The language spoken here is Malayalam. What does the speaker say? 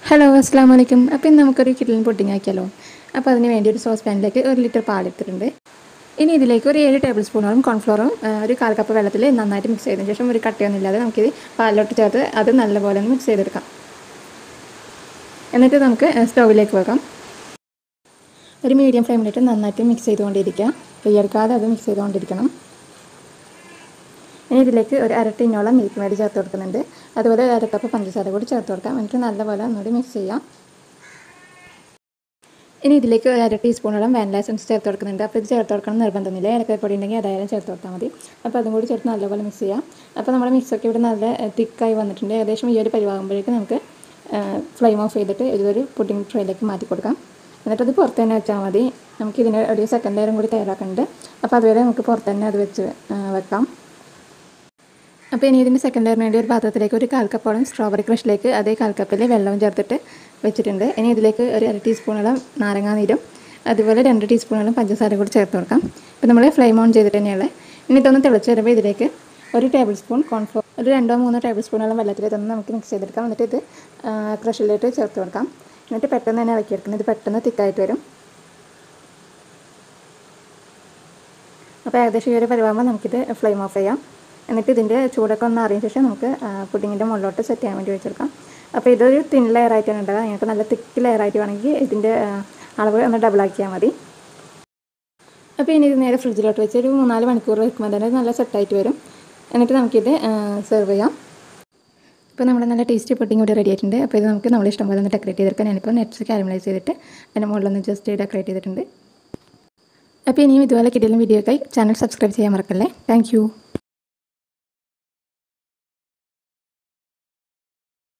ഹലോ അസ്സാം വലൈക്കും അപ്പോൾ ഇന്ന് നമുക്കൊരു കിഡ്ലിൻ പുഡിംഗ് ആക്കിയാലോ അപ്പോൾ അതിന് വേണ്ടി ഒരു സോസ് പാനിലേക്ക് ഒരു ലിറ്റർ പാലെടുത്തിട്ടുണ്ട് ഇനി ഇതിലേക്ക് ഒരു ഏഴ് ടേബിൾ സ്പൂണോളം കോൺഫ്ലോറും ആ, ഒരു കാൽ കപ്പ് വെള്ളത്തിൽ നന്നായിട്ട് മിക്സ് ചെയ്തതിന് ശേഷം ഒരു കട്ടിയൊന്നും ഇല്ലാതെ നമുക്കിത് പാലിലോട്ട് ചേർത്ത് അത് നല്ലപോലെ ഒന്ന് മിക്സ് ചെയ്തെടുക്കാം എന്നിട്ട് നമുക്ക് സ്റ്റൗവിലേക്ക് വെക്കാം ഒരു മീഡിയം ഫ്ലെയിമിലിട്ട് നന്നായിട്ട് മിക്സ് ചെയ്തുകൊണ്ടിരിക്കുക കൈയെടുക്കാതെ അത് മിക്സ് ചെയ്തുകൊണ്ടിരിക്കണം ഇനി ഇതിലേക്ക് ഒരു അര ടീനോളം മിൽക്ക് മേഡ് ചേർത്ത് കൊടുക്കുന്നുണ്ട് അതുപോലെ ഒരു അര കപ്പ് പഞ്ചസാര കൂടി ചേർത്ത് കൊടുക്കാം എന്നിട്ട് നല്ലപോലെ ഒന്നുകൂടി മിക്സ് ചെയ്യാം ഇനി ഇതിലേക്ക് ഒരു അര ടീസ്പൂണോളം വാനില എസൻസ് ചേർത്ത് കൊടുക്കുന്നുണ്ട് അപ്പോൾ ഇത് ചേർത്ത് കൊടുക്കണം നിർബന്ധമൊന്നുമില്ല ഏലക്കായ്പ്പൊടി ഉണ്ടെങ്കിൽ അതായാലും ചേർത്ത് കൊടുത്താൽ മതി അപ്പോൾ അതും കൂടി ചേർത്ത് നല്ലപോലെ മിക്സ് ചെയ്യാം അപ്പോൾ നമ്മുടെ മിക്സൊക്കെ ഇവിടെ നല്ല തിക്കായി വന്നിട്ടുണ്ട് ഏകദേശം ഈ ഒരു പരിവാകുമ്പോഴേക്കും നമുക്ക് ഫ്ലെയിം ഓഫ് ചെയ്തിട്ട് ഇതൊരു പുഡിംഗ് ട്രേയിലേക്ക് മാറ്റി കൊടുക്കാം എന്നിട്ട് അത് പുറത്ത് തന്നെ വെച്ചാൽ മതി നമുക്ക് ഇതിന് ഒരു സെക്കൻഡ് ലെയറും കൂടി തയ്യാറാക്കുന്നുണ്ട് അപ്പോൾ അതുവരെ നമുക്ക് പുറത്ത് തന്നെ അത് വെച്ച് ആ, വെക്കാം അപ്പോൾ ഇനി ഇതിൻ്റെ സെക്കൻഡ് ലെയറിന് വേണ്ടി ഒരു പാത്രത്തിലേക്ക് ഒരു കാൽ കപ്പോളം സ്ട്രോബെറി ക്രഷിലേക്ക് അതേ കാൽ കപ്പിൽ വെള്ളവും ചേർത്തിട്ട് വെച്ചിട്ടുണ്ട് ഇനി ഇതിലേക്ക് ഒരു അര ടീസ്പൂണോളം നാരങ്ങാ നീരും അതുപോലെ രണ്ട് ടീസ്പൂണോളം പഞ്ചസാര കൂടി ചേർത്ത് കൊടുക്കാം ഇപ്പോൾ നമ്മൾ ഫ്ലെയിം ഓൺ ചെയ്തിട്ട് തന്നെയാണ് ഇനി ഇതൊന്ന് തിളച്ച് വരുമ്പോൾ ഇതിലേക്ക് ഒരു ടേബിൾ സ്പൂൺ കോൺഫ്ലോർ ഒരു രണ്ടോ മൂന്നോ ടേബിൾ സ്പൂണോളം വെള്ളത്തിൽ ഇതൊന്ന് നമുക്ക് മിക്സ് ചെയ്തെടുക്കാം എന്നിട്ട് ഇത് ക്രഷിലേക്ക് ചേർത്ത് കൊടുക്കാം എന്നിട്ട് പെട്ടെന്ന് തന്നെ ഇളക്കിയെടുക്കണം ഇത് പെട്ടെന്ന് തിക്കായിട്ട് വരും അപ്പോൾ ഏകദേശം ഈ ഒരു പരിവാകുമ്പോൾ നമുക്കിത് ഫ്ലെയിം ഓഫ് ചെയ്യാം എന്നിട്ട് ഇതിൻ്റെ ചൂടൊക്കെ ഒന്ന് അറിഞ്ഞ ശേഷം നമുക്ക് പുഡിങ്ങിൻ്റെ മുകളിലോട്ട് സെറ്റ് ചെയ്യാൻ വേണ്ടി വെച്ചെടുക്കാം അപ്പോൾ ഇതൊരു തിൻ ലെയർ ആയിട്ടാണ് ഉണ്ടാകുക നിങ്ങൾക്ക് നല്ല തിക്ക് ലെയർ ആയിട്ട് വേണമെങ്കിൽ ഇതിൻ്റെ ആ, അളവ് ഒന്ന് ഡബിൾ ആക്കിയാൽ മതി അപ്പോൾ ഇനി ഇത് നേരെ ഫ്രിഡ്ജിലോട്ട് വെച്ച് ഒരു മൂന്നാല് മണിക്കൂർ വെക്കുമ്പോൾ തന്നെ ഇത് നല്ല സെറ്റായിട്ട് വരും എന്നിട്ട് നമുക്കിത് സെർവ് ചെയ്യാം ഇപ്പോൾ നമ്മുടെ നല്ല ടേസ്റ്റി പുഡിംഗ് ഇവിടെ റെഡി ആയിട്ടുണ്ട് അപ്പോൾ ഇത് നമുക്ക് നമ്മൾ ഇഷ്ടം പോലെ ഒന്ന് ഡെക്കറേറ്റ് ചെയ്തെടുക്കാൻ ഞാനിപ്പോൾ നെറ്റ്സ് കാരമലൈസ് ചെയ്തിട്ട് അതിൻ്റെ മുകളിലൊന്ന് ജസ്റ്റ് ഡെക്കറേറ്റ് ചെയ്തിട്ടുണ്ട് അപ്പോൾ ഇനിയും ഇതുപോലെ കിട്ടിയാലും വീഡിയോക്കായി ചാനൽ സബ്സ്ക്രൈബ് ചെയ്യാൻ മറക്കല്ലേ താങ്ക്